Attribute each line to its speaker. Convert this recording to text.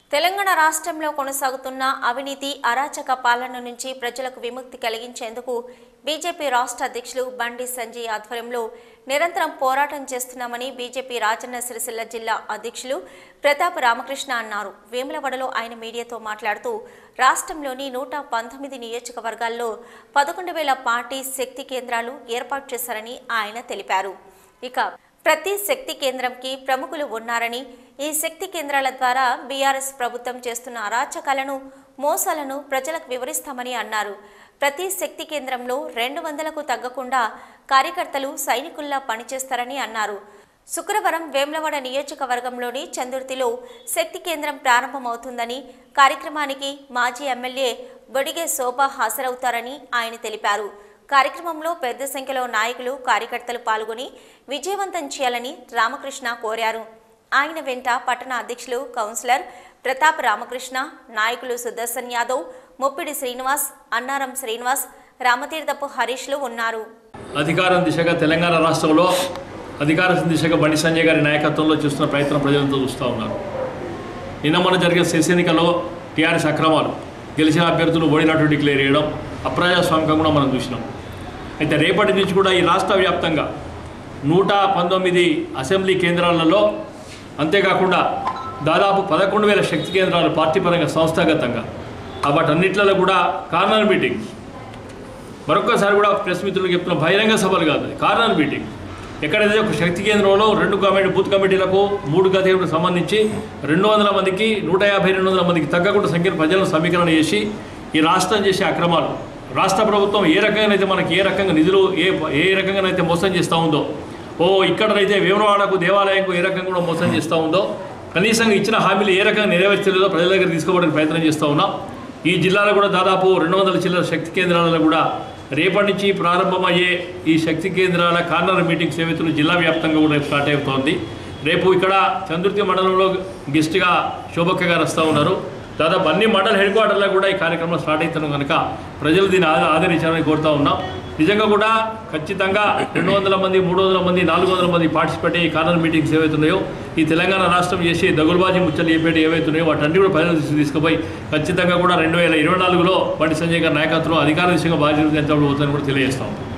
Speaker 1: తెలంగాణ రాష్ట్రంలో కొనసాగుతున్న అవినీతి అరాచక పాలన నుంచి ప్రజలకు విముక్తి కలిగించేందుకు బీజేపీ రాష్ట్ర అధ్యక్షులు బండి సంజయ్ ఆధ్వర్యంలో నిరంతరం పోరాటం చేస్తున్నామని బీజేపీ రాజన్న సిరిసిల్ల జిల్లా అధ్యక్షులు ప్రతాప్ రామకృష్ణ అన్నారు వేములవాడలో ఆయన మీడియాతో మాట్లాడుతూ రాష్ట్రంలోని నూట పంతొమ్మిది నియోజకవర్గాల్లో పదకొండు వేల పార్టీ శక్తి కేంద్రాలు ఏర్పాటు చేశారని ఆయన తెలిపారు ఇక ప్రతి శక్తి కేంద్రంకి ప్రముఖులు ఉన్నారని ఈ శక్తి కేంద్రాల ద్వారా బీఆర్ఎస్ ప్రభుత్వం చేస్తున్న అరాచకాలను మోసాలను ప్రజలకు వివరిస్తామని అన్నారు ప్రతి శక్తి కేంద్రంలో రెండు వందలకు తగ్గకుండా కార్యకర్తలు సైనికుల్లా పనిచేస్తారని అన్నారు శుక్రవారం వేమ్లవాడ నియోజకవర్గంలోని చందుర్తిలో శక్తి కేంద్రం ప్రారంభమవుతుందని కార్యక్రమానికి మాజీ ఎమ్మెల్యే బొడిగే శోభ హాజరవుతారని ఆయన తెలిపారు కార్యక్రమంలో పెద్ద సంఖ్యలో నాయకులు కార్యకర్తలు పాల్గొని విజయవంతం చేయాలని రామకృష్ణ కోరారు ఆయన వెంట పట్టణ అధ్యక్షులు కౌన్సిలర్ ప్రతాప్ రామకృష్ణ నాయకులు సుదర్శన్ యాదవ్ ముప్పిడి శ్రీనివాస్ అన్నారం శ్రీనివాస్ రామతీర్థపు హరీష్లు ఉన్నారు
Speaker 2: అధికారం దిశగా తెలంగాణ రాష్ట్రంలో అధికార దిశగా బండి సంజయ్ గారి నాయకత్వంలో చూస్తున్న ప్రయత్నం ప్రజలంతా చూస్తూ ఉన్నారు నిన్న మొన్న జరిగిన సెస్ ఎన్నికల్లో టీఆర్ఎస్ అక్రమాలు గెలిచిన అభ్యర్థులు ఓడినట్టు డిక్లేర్ చేయడం అప్రజాస్వామికం కూడా మనం చూసినాం అయితే రేపటి నుంచి కూడా ఈ రాష్ట్ర వ్యాప్తంగా నూట పంతొమ్మిది అసెంబ్లీ కేంద్రాలలో అంతేకాకుండా దాదాపు పదకొండు వేల శక్తి కేంద్రాలు పార్టీ పరంగా సంస్థాగతంగా ఆ వాటన్నిట్లలో కూడా కార్నర్ మీటింగ్ మరొకసారి కూడా ప్రెస్ మిత్రులకు చెప్తున్న బహిరంగ సభలు కాదు అది. కార్నర్ మీటింగ్ ఎక్కడైతే ఒక శక్తి కేంద్రంలో రెండు కమిటీ బూత్ కమిటీలకు మూడు గదిలకు సంబంధించి రెండు వందల మందికి నూట యాభై రెండు వందల మందికి తగ్గకుండా సంఖ్యను ప్రజలను సమీకరణ చేసి ఈ రాష్ట్రం చేసే అక్రమాలు రాష్ట్ర ప్రభుత్వం ఏ రకంగానైతే మనకి ఏ రకంగా నిధులు ఏ ఏ రకంగానైతే మోసం చేస్తూ ఉందో ఓ ఇక్కడనైతే వేమనవాడకు దేవాలయంకు ఏ రకంగా కూడా మోసం చేస్తూ ఉందో కనీసం ఇచ్చిన హామీలు ఏ రకంగా నెరవేర్చలేదో ప్రజల దగ్గర తీసుకోవడానికి ప్రయత్నం చేస్తూ ఉన్నాం ఈ జిల్లాలో కూడా దాదాపు రెండు వందల చిల్లర శక్తి కేంద్రాలలో కూడా రేపటి నుంచి ప్రారంభమయ్యే ఈ శక్తి కేంద్రాల కార్నర్ మీటింగ్ సేవితులు జిల్లా వ్యాప్తంగా కూడా స్టార్ట్ అవుతోంది రేపు ఇక్కడ చంద్రుతి మండలంలో గెస్ట్గా శోభక్క గారు వస్తూ ఉన్నారు దాదాపు అన్ని మండల హెడ్ క్వార్టర్లో కూడా ఈ కార్యక్రమం స్టార్ట్ అవుతున్నాం కనుక ప్రజలు దీన్ని ఆద- ఆదరించాలని కోరుతా ఉన్నాం నిజంగా కూడా ఖచ్చితంగా రెండు వందల మంది మూడు వందల మంది నాలుగు వందల మంది పార్టిసిపేట్ అయ్యి కార్నర్ మీటింగ్స్ ఏవైతున్నాయో ఈ తెలంగాణ రాష్ట్రం చేసి దగులుబాజీ ముచ్చలు చెప్పేటి ఏవైతున్నాయో వాటన్ని కూడా ప్రజలు దృష్టికి తీసుకుపోయి ఖచ్చితంగా కూడా రెండు వేల ఇరవై నాలుగులో బండి సంజయ్ గారి నాయకత్వంలో అధికార దిశగా బాధ్యత పోతుందని కూడా తెలియజేస్తాం